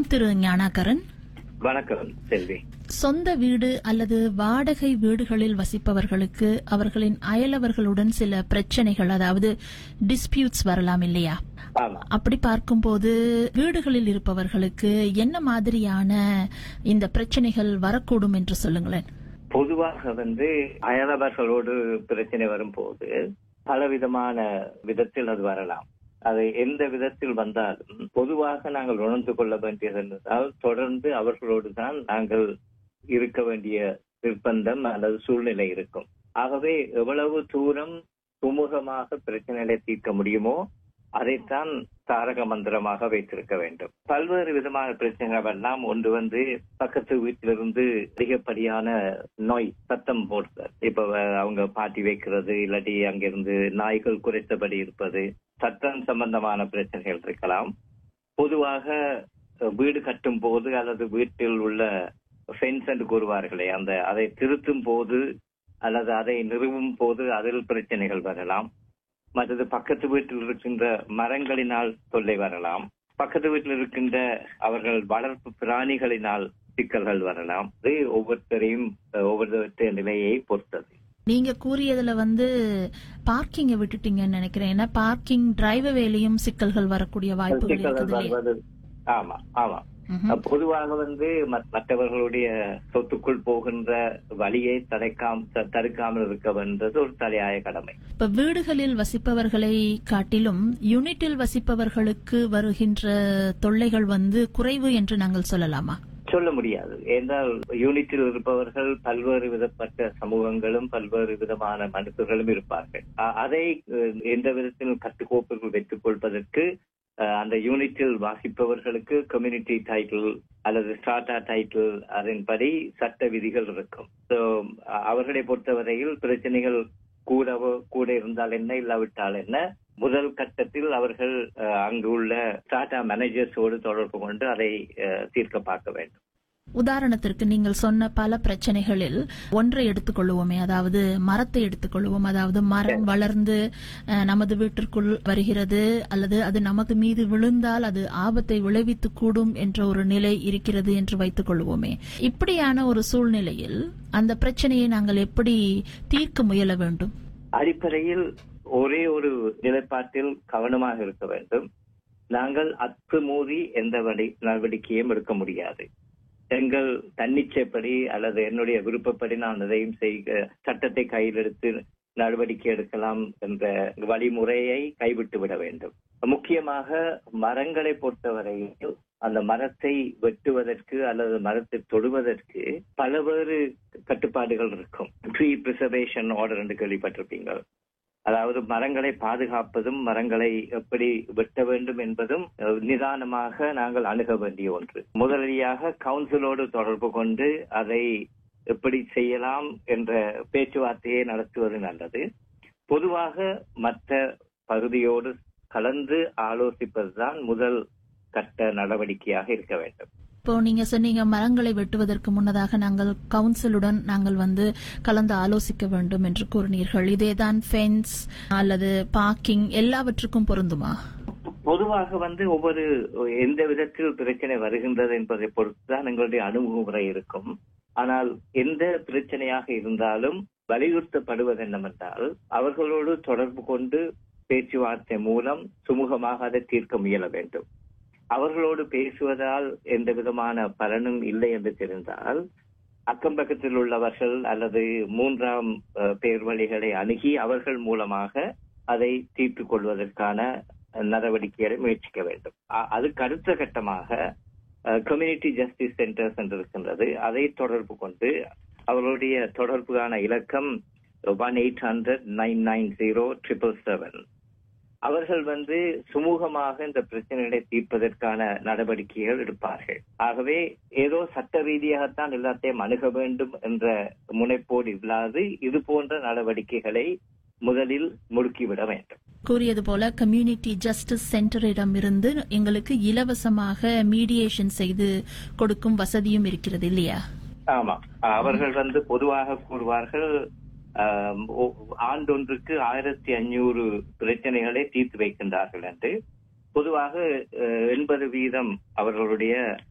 வணக்கம் திரு ஞானாகரன் வணக்கம் செல்வி சொந்த வீடு அல்லது வாடகை வீடுகளில் வசிப்பவர்களுக்கு அவர்களின் அயலவர்களுடன் சில பிரச்சனைகள் அதாவது டிஸ்பியூட்ஸ் வரலாம் இல்லையா ஆமா அப்படி பார்க்கும்போது வீடுகளில் இருப்பவர்களுக்கு என்ன மாதிரியான இந்த பிரச்சனைகள் வரக்கூடும் என்று சொல்லுங்களேன் பொதுவாக வந்து அயலவர்களோடு பிரச்சனை வரும்போது பலவிதமான விதத்தில் அது வரலாம் அது எந்த விதத்தில் வந்தாலும் பொதுவாக நாங்கள் உணர்ந்து கொள்ள வேண்டியது என்றால் தொடர்ந்து அவர்களோடு தான் நாங்கள் இருக்க வேண்டிய நிர்பந்தம் அல்லது சூழ்நிலை இருக்கும் ஆகவே எவ்வளவு தூரம் சுமூகமாக பிரச்சனைகளை தீர்க்க முடியுமோ அதைத்தான் தாரக மந்திரமாக வைத்திருக்க வேண்டும் பல்வேறு விதமான பிரச்சனைகள் எல்லாம் ஒன்று வந்து பக்கத்து வீட்டிலிருந்து அதிகப்படியான நோய் சத்தம் போடுறது இப்ப அஹ், அவங்க பாட்டி வைக்கிறது இல்லாட்டி அங்கிருந்து நாய்கள் குறைத்தபடி இருப்பது சத்தம் சம்பந்தமான பிரச்சனைகள் இருக்கலாம் பொதுவாக அஹ், வீடு கட்டும் போது அல்லது வீட்டில் உள்ள ஃபென்ஸ் என்று கூறுவார்களே அந்த அதை திருத்தும் போது அல்லது அதை நிறுவும் போது அதில் பிரச்சனைகள் வரலாம் மற்றது பக்கத்து வீட்டில் இருக்கின்ற மரங்களினால் தொல்லை வரலாம் பக்கத்து வீட்டில் இருக்கின்ற அவர்கள் வளர்ப்பு பிராணிகளினால் சிக்கல்கள் வரலாம் இது ஒவ்வொருத்தரையும் அஹ், ஒவ்வொருத்தருடைய நிலையை பொறுத்தது நீங்க கூறியதுல வந்து பார்க்கிங்கை விட்டுட்டீங்கன்னு நினைக்கிறேன் ஏன்னா பார்க்கிங் டிரைவவேலையும் சிக்கல்கள் வரக்கூடிய வாய்ப்புகள் சிக்கல்கள் இருக்குது இல்லையா வருவது ஆமா ஆமா ம்ஹும். அஹ், பொதுவாக வந்து மத்- மற்றவர்களுடைய சொத்துக்குள் போகின்ற வழியை தடைக்காம த- தடுக்காமல் இருக்க வேண்டது ஒரு தலையாய கடமை இப்ப வீடுகளில் வசிப்பவர்களை காட்டிலும் யூனிட்டில் வசிப்பவர்களுக்கு வருகின்ற தொல்லைகள் வந்து குறைவு என்று நாங்கள் சொல்லலாமா சொல்ல முடியாது என்றால் யூனிட்டில் இருப்பவர்கள் பல்வேறு விதப்பட்ட சமூகங்களும் பல்வேறு விதமான மனிதர்களும் இருப்பார்கள் அ- அதை அஹ், எந்த விதத்திலும் கட்டுக்கோப்புகள் வைத்துக் கொள்வதற்கு அஹ், அந்த யூனிட்டில் வாசிப்பவர்களுக்கு கம்யூனிட்டி டைட்டில் அல்லது ஸ்டார்டா டைட்டில் அதன்படி சட்ட விதிகள் இருக்கும் So, அ- அவர்களை பொறுத்தவரையில் பிரச்சனைகள் கூடவோ கூட இருந்தால் என்ன இல்லாவிட்டால் என்ன முதல் கட்டத்தில் அவர்கள் அஹ், அங்கு உள்ள டாடா மேனேஜர்ஸோடு தொடர்பு கொண்டு அதை அஹ், தீர்க்க பார்க்க வேண்டும் உதாரணத்திற்கு நீங்கள் சொன்ன பல பிரச்சனைகளில் ஒன்றை எடுத்துக்கொள்வோமே அதாவது மரத்தை எடுத்துக்கொள்வோம் அதாவது மரம் வளர்ந்து அஹ், நமது வீட்டிற்குள் வருகிறது அல்லது அது நமது மீது விழுந்தால் அது ஆபத்தை விளைவித்து கூடும் என்ற ஒரு நிலை இருக்கிறது என்று வைத்துக் கொள்வோமே இப்படியான ஒரு சூழ்நிலையில் அந்த பிரச்சனையை நாங்கள் எப்படி தீர்க்க முயல வேண்டும் அடிப்படையில் ஒரே ஒரு நிலைப்பாட்டில் கவனமாக இருக்க வேண்டும் நாங்கள் அத்துமூறி எந்த வடி- நடவடிக்கையும் எடுக்க முடியாது எங்கள் தன்னிச்சைப்படி அல்லது என்னுடைய விருப்பப்படி நான் எதையும் செய்க சட்டத்தை கையில் எடுத்து நடவடிக்கை எடுக்கலாம் என்ற வழிமுறையை கைவிட்டு விட வேண்டும் முக்கியமாக மரங்களை பொறுத்தவரையில் அந்த மரத்தை வெட்டுவதற்கு அல்லது மரத்தை தொடுவதற்கு பலவேறு கட்டுப்பாடுகள் இருக்கும் ட்ரீ பிரிசர்வேஷன் ஆர்டர் என்று கேள்விப்பட்டிருப்பீங்க அதாவது மரங்களை பாதுகாப்பதும் மரங்களை எப்படி வெட்ட வேண்டும் என்பதும் அஹ், நிதானமாக நாங்கள் அணுக வேண்டிய ஒன்று முதலடியாக கவுன்சிலோடு தொடர்பு கொண்டு அதை எப்படி செய்யலாம் என்ற பேச்சுவார்த்தையை நடத்துவது நல்லது பொதுவாக மற்ற பகுதியோடு கலந்து ஆலோசிப்பதுதான் முதல் கட்ட நடவடிக்கையாக இருக்க வேண்டும் இப்போ நீங்க சொன்னீங்க மரங்களை வெட்டுவதற்கு முன்னதாக நாங்கள் கவுன்சிலுடன் நாங்கள் வந்து கலந்து ஆலோசிக்க வேண்டும் என்று கூறினீர்கள் இதேதான் ஃபென்ஸ் அல்லது பார்க்கிங் எல்லாவற்றுக்கும் பொருந்துமா பொதுவாக வந்து ஒவ்வொரு எந்த விதத்தில் பிரச்சனை வருகின்றது என்பதை பொறுத்துதான் எங்களுடைய அணுகுமுறை இருக்கும் ஆனால் எந்த பிரச்சனையாக இருந்தாலும் வலியுறுத்தப்படுவது என்னவென்றால் அவர்களோடு தொடர்பு கொண்டு பேச்சுவார்த்தை மூலம் சுமூகமாக அதை தீர்க்க முயல வேண்டும் அவர்களோடு பேசுவதால் எந்த விதமான பலனும் இல்லை என்று தெரிந்தால் அக்கம் பக்கத்தில் உள்ளவர்கள் அல்லது மூன்றாம் அஹ், பேர் வழிகளை அணுகி அவர்கள் மூலமாக அதை தீர்த்துக் கொள்வதற்கான நடவடிக்கைகளை முயற்சிக்க வேண்டும் அ- அதுக்கு அடுத்த கட்டமாக கம்யூனிட்டி ஜஸ்டிஸ் சென்டர்ஸ் என்று இருக்கின்றது அதை தொடர்பு கொண்டு அவர்களுடைய தொடர்புக்கான இலக்கம் one eight hundred nine nine zero triple seven அவர்கள் வந்து சுமூகமாக இந்த பிரச்சனைகளை தீர்ப்பதற்கான நடவடிக்கைகள் எடுப்பார்கள் ஆகவே ஏதோ சட்ட ரீதியாகத்தான் எல்லாத்தையும் அணுக வேண்டும் என்ற முனைப்போடு இல்லாது இது போன்ற நடவடிக்கைகளை முதலில் முடுக்கிவிட வேண்டும் கூறியது போல கம்யூனிட்டி ஜஸ்டிஸ் சென்டரிடம் இருந்து எங்களுக்கு இலவசமாக மீடியேஷன் செய்து கொடுக்கும் வசதியும் இருக்கிறது இல்லையா ஆமா அவர்கள் வந்து பொதுவாக கூறுவார்கள் ஆம், ஒ- ஆண்டொன்றுக்கு ஆயிரத்தி அஞ்சூறு பிரச்சனைகளை தீர்த்து வைக்கின்றார்கள் என்று பொதுவாக அஹ், எண்பது வீதம் அவர்களுடைய